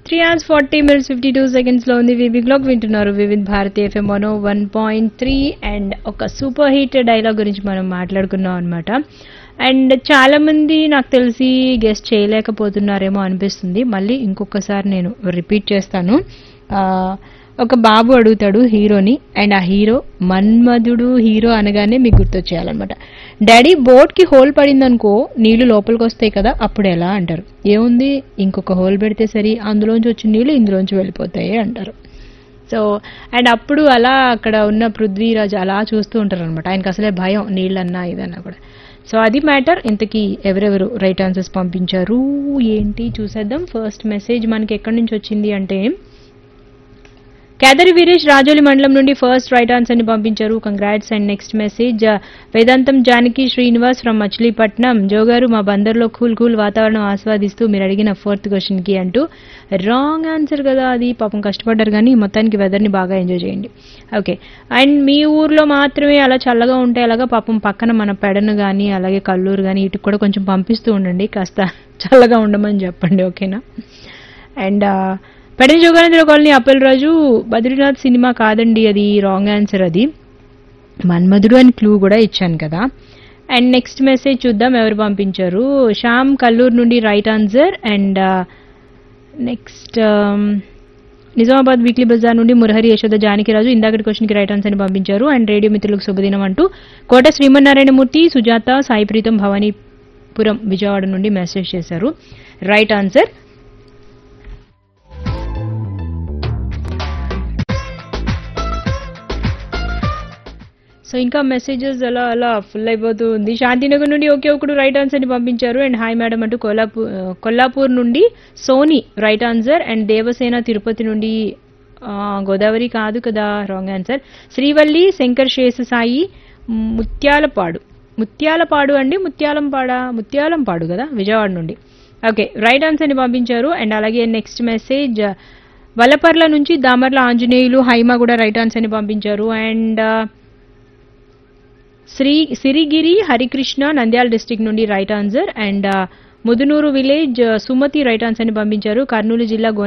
three hours forty minutes fifty two seconds లో ఉంది వివి బ్లాగ్ వింటున్నారు వివిధ్ భారతి ఎఫ్ఎం మనో వన్ పాయింట్ త్రీ అండ్ ఒక సూపర్ హిట్ డైలాగ్ గురించి మనం మాట్లాడుకున్నాం అనమాట అండ్ చాలా మంది నాకు తెలిసి గెస్ట్ చేయలేకపోతున్నారేమో అనిపిస్తుంది మళ్ళీ ఇంకొకసారి నేను రిపీట్ చేస్తాను ఆ, ఒక బాబు అడుగుతాడు హీరోని అండ్ ఆ హీరో మన్మధుడు హీరో అనగానే మీకు గుర్తొచ్చేయాలన్నమాట డాడీ బోట్ కి హోల్ పడింది అనుకో నీళ్లు లోపలికి వస్తాయి కదా అప్పుడు ఎలా అంటారు ఏముంది ఇంకొక హోల్ పెడితే సరి అందులోంచి వచ్చిన నీళ్లు ఇందులోంచి వెళ్ళిపోతాయి అంటారు సో అండ్ అప్పుడు అలా అక్కడ ఉన్న పృథ్వీరాజ్ అలా చూస్తూ ఉంటారు అనమాట ఆయనకి అసలే భయం నీళ్ళన్నా ఇదన్నా కూడా సో అది మ్యాటర్ ఇంతకీ ఎవరెవరు రైట్ ఆన్సర్స్ పంపించారు ఏంటి చూసేద్దాం ఫస్ట్ మెసేజ్ మనకి ఎక్కడి నుంచి వచ్చింది అంటే కేదరి వీరేష్ రాజోలి మండలం నుండి ఫస్ట్ రైట్ ఆన్సర్ ని పంపించారు congrats and next message Vedantam Janaki Srinivas from Machilipatnam జోగారు మా బందర్లో కూల్ కూల్ వాతావరణం ఆస్వాదిస్తూ మీరు అడిగిన ఫోర్త్ క్వశ్చన్ కి అంటూ రాంగ్ ఆన్సర్ కదా అది పాపం కష్టపడ్డారు కానీ మొత్తానికి వెదర్ ని బాగా ఎంజాయ్ చేయండి ఓకే అండ్ మీ ఊర్లో మాత్రమే అలా చల్లగా ఉంటే అలాగా పాపం పక్కన మన పెడను కానీ అలాగే కల్లూరు కానీ ఇటు కూడా కొంచెం పంపిస్తూ ఉండండి కాస్త చల్లగా ఉండమని చెప్పండి ఓకేనా అండ్ పెడని జోగానంద్ర కాలనీ అప్పల్ రాజు బద్రీనాథ్ సినిమా కాదండి అది రాంగ్ ఆన్సర్ అది మన్మధుడు అని క్లూ కూడా ఇచ్చాను కదా అండ్ నెక్స్ట్ మెసేజ్ చూద్దాం ఎవరు పంపించారు శ్యామ్ కల్లూరు నుండి right answer and next Nizamabad weekly బజార్ నుండి మురహరి యశోద జానకిరాజు ఇందాకటి క్వశ్చన్కి రైట్ ఆన్సర్ ని పంపించారు అండ్ రేడియో మిత్రులకు శుభదినం అంటూ కోట శ్రీమన్నారాయణమూర్తి సుజాత సాయి ప్రీతం భవానీపురం విజయవాడ నుండి మెసేజ్ చేశారు రైట్ ఆన్సర్ సో ఇంకా మెసేజెస్ అలా అలా ఫుల్ అయిపోతూ ఉంది శాంతినగర్ నుండి ఒకే ఒకడు రైట్ ఆన్సర్ ని పంపించారు అండ్ హాయ్ మేడం అంటూ కొల్లాపూర్ కొల్లాపూర్ నుండి Soni right answer and Devasena Tirupati నుండి ఆ, గోదావరి కాదు కదా రాంగ్ ఆన్సర్ శ్రీవల్లి శంకర్ శేష సాయి ముత్యాలపాడు ముత్యాలపాడు అండి ముత్యాలంపాడ ముత్యాలంపాడు కదా విజయవాడ నుండి ఓకే రైట్ ఆన్సర్ ని పంపించారు అండ్ అలాగే నెక్స్ట్ మెసేజ్ వలపర్ల నుంచి దామర్ల ఆంజనేయులు హైమా కూడా రైట్ ఆన్సర్ ని పంపించారు అండ్ శ్రీ సిరిగిరి హరికృష్ణ నంద్యాల డిస్టిక్ నుండి right answer and Mudunuru village Sumathi right answer ని పంపించారు కర్నూలు జిల్లా